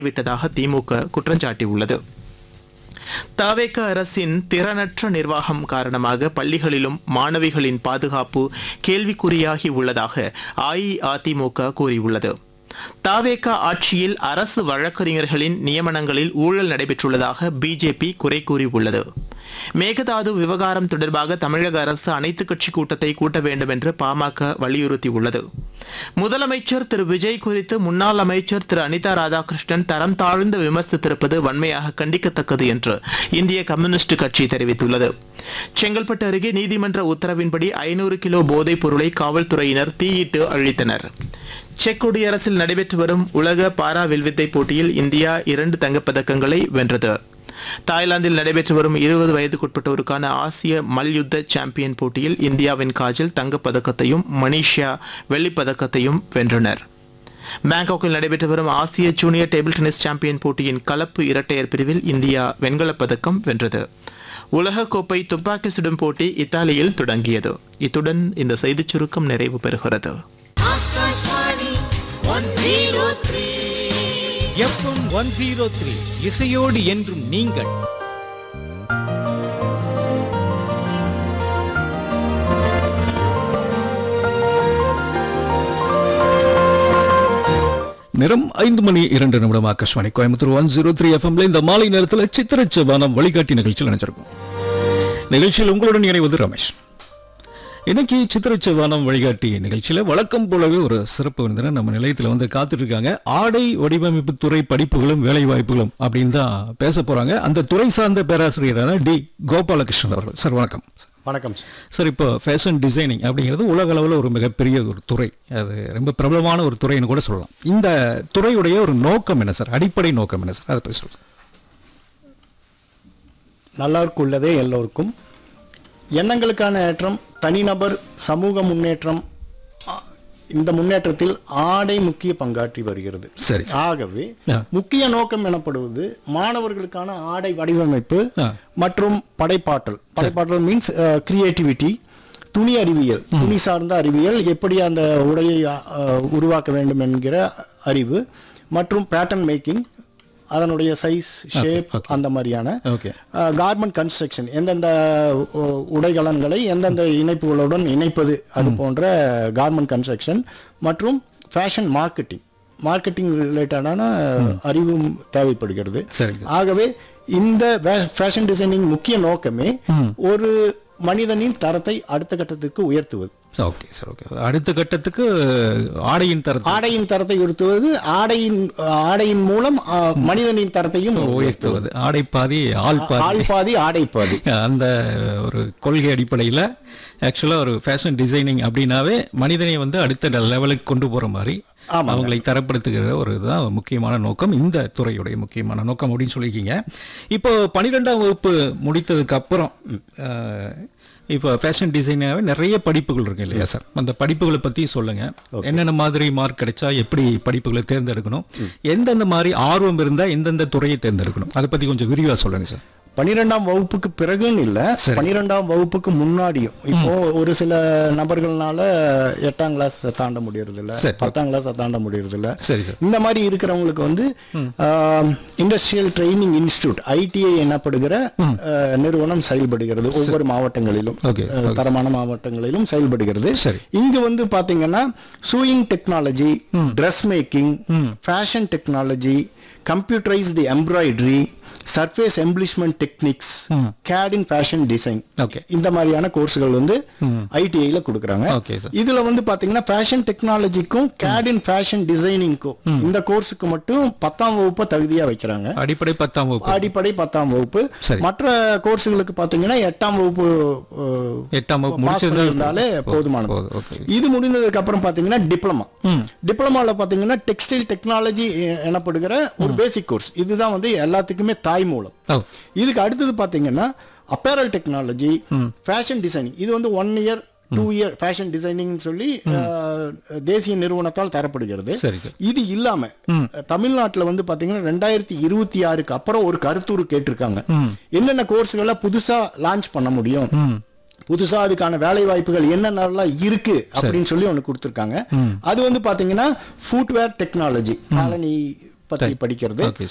விட்டதாக திமுக குற்றம் சாட்டியுள்ளது தவேக அரசின் திறனற்ற நிர்வாகம் காரணமாக பள்ளிகளிலும் மாணவிகளின் பாதுகாப்பு கேள்விக்குறியாகி உள்ளதாக அஇஅதிமுக கூறியுள்ளது தாவேக ஆட்சியில் அரசு வழக்கறிஞர்களின் நியமனங்களில் ஊழல் நடைபெற்றுள்ளதாக பிஜேபி குறை கூறியுள்ளது மேகதாது விவகாரம் தொடர்பாக தமிழக அரசு அனைத்துக் கட்சி கூட்டத்தை கூட்ட வேண்டும் என்று பாமக வலியுறுத்தியுள்ளது முதலமைச்சர் திரு விஜய் குறித்து முன்னாள் அமைச்சர் திரு அனிதா ராதாகிருஷ்ணன் தரம் தாழ்ந்து விமர்சித்திருப்பது வன்மையாக கண்டிக்கத்தக்கது என்று இந்திய கம்யூனிஸ்ட் கட்சி தெரிவித்துள்ளது செங்கல்பட்டு அருகே நீதிமன்ற உத்தரவின்படி ஐநூறு கிலோ போதைப் பொருளை காவல்துறையினர் தீயிட்டு அழித்தனர் செக் குடியரசில் நடைபெற்று வரும் உலக பாரா வில்வித்தை போட்டியில் இந்தியா இரண்டு தங்கப்பதக்கங்களை வென்றது தாய்லாந்தில் நடைபெற்று வரும் இருபது வயதுக்குட்பட்டோருக்கான ஆசிய மல்யுத்த சாம்பியன் போட்டியில் இந்தியாவின் காஜல் தங்கப்பதக்கத்தையும் மனிஷா வெள்ளிப்பதக்கத்தையும் வென்றனர் பாங்காக்கில் நடைபெற்று வரும் ஆசிய ஜூனியர் டேபிள் டென்னிஸ் சாம்பியன் போட்டியின் கலப்பு இரட்டையர் பிரிவில் இந்தியா வெண்கலப் பதக்கம் வென்றது உலகக்கோப்பை துப்பாக்கி சுடும் போட்டி இத்தாலியில் தொடங்கியது இத்துடன் இந்த செய்திச் சுருக்கம் நிறைவு பெறுகிறது Akashvani one zero three FM one zero three இசையோடு என்றும் நீங்கள் நிறம் ஐந்து மணி இரண்டு நிமிடம் Akashvani Coimbatore one zero three எஃப்எம்ல இந்த மாலை நேரத்தில் சித்திரச்சவானம் வழிகாட்டி நிகழ்ச்சியில் நினைச்சிருக்கோம் நிகழ்ச்சியில் உங்களுடன் இணைவது ரமேஷ் இன்னைக்கு சித்திரச்சவானம் வழிகாட்டி நிகழ்ச்சியில் வழக்கம் போலவே ஒரு சிறப்பு விருந்தினர் நம்ம நிலையத்தில் வந்து காத்துட்டு இருக்காங்க ஆடை வடிவமைப்பு துறை படிப்புகளும் வேலை வாய்ப்புகளும் அப்படின்னு தான் பேச போறாங்க அந்த துறை சார்ந்த பேராசிரியரான டி கோபாலகிருஷ்ணன் அவர்கள் சார் வணக்கம் வணக்கம் சார் சார் இப்போ ஃபேஷன் டிசைனிங் அப்படிங்கிறது உலக அளவில் ஒரு மிகப்பெரிய ஒரு துறை அது ரொம்ப பிரபலமான ஒரு துறைன்னு கூட சொல்லலாம் இந்த துறையுடைய ஒரு நோக்கம் என்ன சார் அடிப்படை நோக்கம் என்ன சார் அதை பற்றி சொல்லுங்கள் நல்லாருக்கு உள்ளதே எல்லோருக்கும் எண்ணங்களுக்கான ஏற்றம் தனிநபர் சமூக முன்னேற்றம் ஆ, இந்த முன்னேற்றத்தில் ஆடை முக்கிய பங்காற்றி வருகிறது சரி. ஆகவே ஆ. முக்கிய நோக்கம் எனப்படுவது மாணவர்களுக்கான ஆடை வடிவமைப்பு ஆ. மற்றும் படைப்பாற்றல் படைப்பாற்றல் மீன்ஸ் கிரியேட்டிவிட்டி துணி அறிவியல் துணி சார்ந்த அறிவியல் எப்படி அந்த உடையை ஆ, உருவாக்க வேண்டும் என்கிற அறிவு மற்றும் பேட்டர்ன் மேக்கிங் அதனுடைய சைஸ் ஷேப் அந்த மாதிரியான ஓகே கார்மெண்ட் கன்ஸ்ட்ரக்ஷன் எந்தெந்த உ, உடைகலன்களை எந்தெந்த இணைப்புகளுடன் இணைப்பது அது போன்ற கார்மெண்ட் கன்ஸ்ட்ரக்ஷன் மற்றும் ஃபேஷன் மார்க்கெட்டிங் மார்க்கெட்டிங் ரிலேட்டடான அறிவும் தேவைப்படுகிறது சரிங்க ஆகவே இந்த ஃபேஷன் டிசைனிங் முக்கிய நோக்கமே ஒரு மனிதனின் தரத்தை அடுத்த கட்டத்துக்கு உயர்த்துவது ஓகே சார் ஓகே அடுத்த கட்டத்துக்கு ஆடையின் தரத்தை ஆடையின் தரத்தை உயர்த்துவது ஆடையின் ஆடையின் மூலம் ஆ, மனிதனின் தரத்தையும் உயர்த்துவது ஆடை பாதி ஆள் பாதி ஆள் பாதி ஆடை பாதி அந்த ஒரு கொள்கை அடிப்படையில் ஆக்சுவலாக ஒரு ஃபேஷன் டிசைனிங் அப்படின்னாவே மனிதனை வந்து அடுத்த லெவலுக்கு கொண்டு போகிற மாதிரி அவங்களை தரப்படுத்துகிற ஒரு இதுதான் முக்கியமான நோக்கம் இந்த துறையுடைய முக்கியமான நோக்கம் அப்படின்னு சொல்லியிருக்கீங்க இப்போ பன்னிரெண்டாம் வகுப்பு முடித்ததுக்கு அப்புறம் அஹ், இப்போ ஃபேஷன் டிசைனாகவே நிறைய படிப்புகள் இருக்கு இல்லையா சார் அந்த படிப்புகளை பற்றி சொல்லுங்க என்னென்ன மாதிரி மார்க் கிடைச்சா எப்படி படிப்புகளை தேர்ந்தெடுக்கணும் எந்தெந்த மாதிரி ஆர்வம் இருந்தால் எந்தெந்த துறையை தேர்ந்தெடுக்கணும் அதை பற்றி கொஞ்சம் விரிவாக சொல்லுங்க சார் பனிரெண்டாம் வகுப்புக்கு பிறகுன்னு இல்ல பனிரெண்டாம் வகுப்புக்கு முன்னாடியும் இப்போ ஒரு சில நபர்கள்னால எட்டாம் கிளாஸ் தாண்ட முடியறது இல்ல சரி. பத்தாம் கிளாஸ் தாண்ட முடியறது இல்ல சரி சார் இந்த மாதிரி இருக்கிறவங்களுக்கு வந்து இண்டஸ்ட்ரியல் ட்ரைனிங் இன்ஸ்டியூட் ஐடிஐ எனப்படுகிற ஆஹ், நிறுவனம் செயல்படுகிறது ஒவ்வொரு மாவட்டங்களிலும் Okay, ஆஹ், தரமான மாவட்டங்களிலும் செயல்படுகிறது சரி. இங்க வந்து பாத்தீங்கன்னா sewing technology dress making fashion technology computerised embroidery surface embellishment techniques CAD in fashion design Okay. இந்த மாதிரியான கோர்ஸ்கள் வந்து ஐடிஐல கொடுக்குறாங்க Okay, sir. இதுல வந்து பாத்தீங்கன்னா ஃபேஷன் டெக்னாலஜிக்கும் கேட் இன் ஃபேஷன் டிசைனிங்க்கும் இந்த கோர்ஸுக்கு மட்டும் பத்தாம் வகுப்பை தகுதியா வைக்கிறாங்க அடிப்படை பத்தாம் வகுப்பு அடிப்படை பத்தாம் வகுப்பு சரி. மற்ற கோர்ஸுகளுக்கு பாத்தீங்கன்னா எட்டாம் வகுப்பு அஹ், எட்டாம் வகுப்பு பாஸ் முடிச்சிருந்தா இருந்தாலே போதுமானது போதும், okay. இது முடிந்ததுக்கு அப்புறம் பாத்தீங்கன்னா டிப்ளமா டிப்ளமால பாத்தீங்கன்னா டெக்ஸ்டைல் டெக்னாலஜி எனப்படுகிற ஒரு பேசிக் கோர்ஸ் இதுதான் வந்து எல்லாத்துக்குமே தாய் மூலம் ஓ இதுக்கு அடுத்தது பாத்தீங்கன்னா அப்பேரல் டெக்னாலஜி ஃபேஷன் டிசைனிங் இது வந்து one year two year fashion designing சொல்லி அஹ், தேசிய நிறுவனத்தால் தரப்படுகிறது சரி சார் இது இல்லாம தமிழ்நாட்டுல வந்து பாத்தீங்கன்னா ரெண்டாயிரத்தி இருபத்தி ஆறுக்கு அப்புறம் ஒரு கருத்துரு கேட்டிருக்காங்க என்னென்ன கோர்ஸ்களை புதுசா லான்ச் பண்ண முடியும் புதுசா அதுக்கான வேலை வாய்ப்புகள் என்னென்னலாம் இருக்கு அப்படின்னு சொல்லி ஒன்று கொடுத்துருக்காங்க அது வந்து பாத்தீங்கன்னா ஃபுட்வேர் டெக்னாலஜி காலனி பற்றி படிக்கிறது Okay,